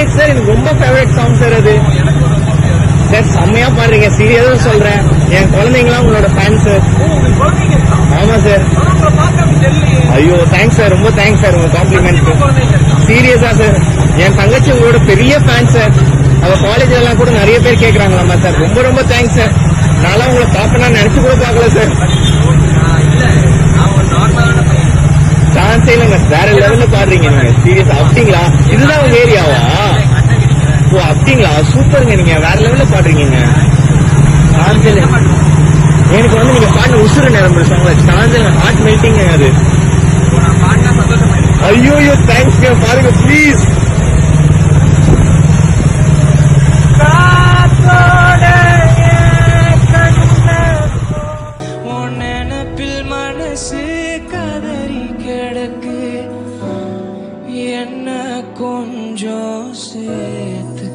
nice sir எனக்கு ரொம்ப favourite song sir அது சார் செம்மையா பாடுறீங்க சீரியஸா சொல்றேன் என் குழந்தைங்களாம் உங்களோட ஃபேன் சார் ஆமா சார் ஐயோ தேங்க்ஸ் சார் ரொம்ப தேங்க்ஸ் சார் உங்க காம்ப்ளிமெண்ட் சீரியஸா சார் என் தங்கச்சி உங்களோட பெரிய ஃபேன் சார் அவ காலேஜ்ல எல்லாம் கூட நிறைய பேர் கேக்குறாங்களாமா சார் ரொம்ப ரொம்ப தேங்க்ஸ் சார் நான்லாம் உங்களை பாப்பேன் நினைச்சு கூட பார்க்கல சார் சான்ஸே இல்லைங்க வேற லெவல்ல பாடுறீங்க நீங்க சீரியஸ் அப்படிங்களா இதுதான் உங்க ஏரியாவா ஓ அப்படிங்களா சூப்பருங்க நீங்க வேற லெவல்ல பாடுறீங்க சான்ஸே இல்லை எனக்கு வந்து நீங்க பாட்டு உசுறு நிரம்புற சாங்ல சான்ஸ் இல்லை ஹார்ட் மெல்ட்டிங் அது ஐயோ ஐயோ தேங்க்ஸ்ங்க பாருங்க ப்ளீஸ் உன் நினப்பில் மனசு கதறி கிடக்கு என்ன கொஞ்சம் சேர்த்து